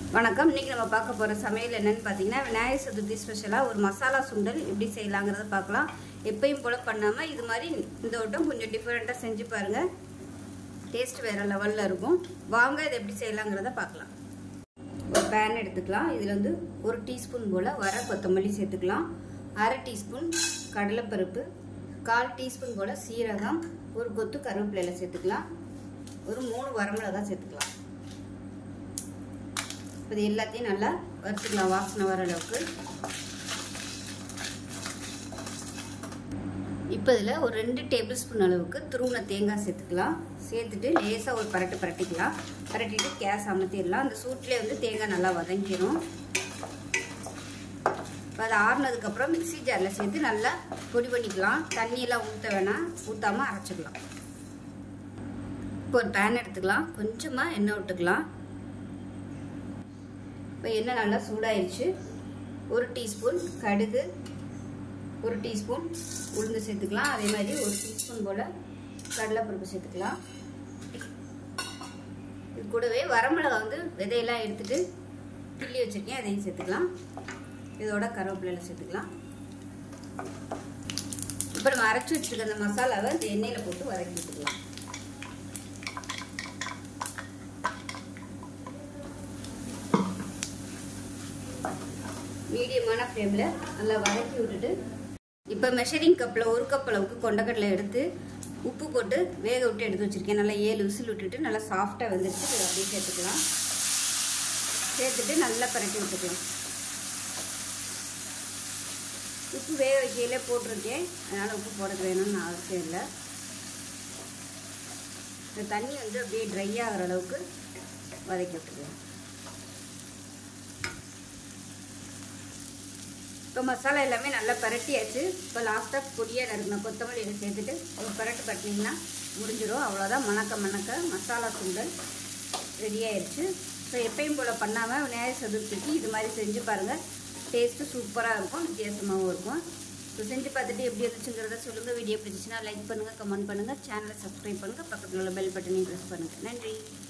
வணக்கம் இன்றைக்கி நம்ம பார்க்க போகிற சமையல் என்னன்னு பார்த்தீங்கன்னா விநாயகர் சதுர்த்தி ஸ்பெஷலாக ஒரு மசாலா சுண்டல் எப்படி செய்யலாங்கிறத பார்க்கலாம் எப்பயும் போல் பண்ணாமல் இது மாதிரி இந்த வட்டம் கொஞ்சம் டிஃப்ரெண்ட்டாக செஞ்சு பாருங்கள் டேஸ்ட் வேறு லெவலில் இருக்கும் வாங்க இதை எப்படி செய்யலாங்கிறத பார்க்கலாம் ஒரு பேன் எடுத்துக்கலாம் இதில் வந்து ஒரு டீஸ்பூன் போல் வர கொத்தமல்லி சேர்த்துக்கலாம் அரை டீஸ்பூன் கடலைப்பருப்பு கால் டீஸ்பூன் போல் சீரகம் ஒரு கொத்து கருவேப்பிலையில் சேர்த்துக்கலாம் ஒரு மூணு வரமிளகாய் சேர்த்துக்கலாம் இது எல்லாத்தையும் நல்லா வறுத்துக்கலாம் வாசனை வர அளவுக்கு இப்போ இதில் ஒரு ரெண்டு டேபிள் ஸ்பூன் அளவுக்கு துருவின தேங்காய் சேர்த்துக்கலாம் சேர்த்துட்டு லேசாக ஒரு பரட்டு பரட்டிக்கலாம் பரட்டிட்டு கேஸ் அமர்த்திடலாம் அந்த சூட்லேயே வந்து தேங்காய் நல்லா வதங்கிடும் இப்போ அது ஆறுனதுக்கப்புறம் மிக்சி ஜாரில் சேர்த்து நல்லா பொடி பண்ணிக்கலாம் தண்ணியெல்லாம் ஊற்ற வேணாம் ஊற்றாமல் அரைச்சிக்கலாம் இப்போ ஒரு பேன் எடுத்துக்கலாம் கொஞ்சமாக எண்ணெய் விட்டுக்கலாம் இப்போ எண்ணெய் நல்லா சூடாயிருச்சு ஒரு டீஸ்பூன் கடுகு ஒரு டீஸ்பூன் உளுந்து சேர்த்துக்கலாம் அதே மாதிரி ஒரு டீஸ்பூன் போல் கடலைப்பருப்பு சேர்த்துக்கலாம் இது கூடவே வரமிளகா வந்து விதையெல்லாம் எடுத்துட்டு கிள்ளி வச்சுருக்கேன் அதையும் சேர்த்துக்கலாம் இதோட கருவேப்பிலையில் சேர்த்துக்கலாம் இப்போ நம்ம அரைச்சி வச்சுருக்க அந்த மசாலாவை இந்த எண்ணெயில் போட்டு வதக்கி வச்சுக்கலாம் மீடியமான ஃப்ளேமில் நல்லா வதக்கி விட்டுட்டு இப்போ மெஷரிங் கப்பில் ஒரு கப் அளவுக்கு கொண்டக்கடலை எடுத்து உப்பு போட்டு வேக விட்டு எடுத்து வச்சுருக்கேன் நல்லா ஏழு விசில் விட்டுட்டு நல்லா சாஃப்டாக வெந்துருச்சு இதை அப்படியே சேர்த்துக்கலாம் சேர்த்துட்டு நல்லா பரட்டி விட்டுக்கலாம் உப்பு வேக வைக்கையில் போட்டிருக்கேன் அதனால் உப்பு போடுறது வேணும்னு அவசியம் இல்லை இந்த தண்ணி வந்து அப்படியே ட்ரை ஆகிற அளவுக்கு வதக்கி விட்டுக்கலாம் இப்போ மசாலா எல்லாமே நல்லா பரட்டியாச்சு இப்போ லாஸ்ட்டாக பொடியாக நறுக்கணும் கொத்தமல்லி இதை சேர்த்துட்டு ஒரு பரட்டு பட்டினீங்கன்னா முடிஞ்சிடும் அவ்வளோதான் மணக்க மணக்க மசாலா சுண்டல் ரெடி ஆயிடுச்சு ஸோ எப்பயும் போல் பண்ணாமல் விநாயகர் சதுர்த்திக்கு இது மாதிரி செஞ்சு பாருங்கள் டேஸ்ட்டு சூப்பராக இருக்கும் வித்தியாசமாகவும் இருக்கும் ஸோ செஞ்சு பார்த்துட்டு எப்படி இருந்துச்சுங்கிறத சொல்லுங்கள் வீடியோ பிடிச்சிச்சுன்னா லைக் பண்ணுங்கள் கமெண்ட் பண்ணுங்கள் சேனலை சப்ஸ்கிரைப் பண்ணுங்கள் பக்கத்தில் உள்ள பெல் பட்டனையும் ப்ரெஸ் பண்ணுங்கள் நன்றி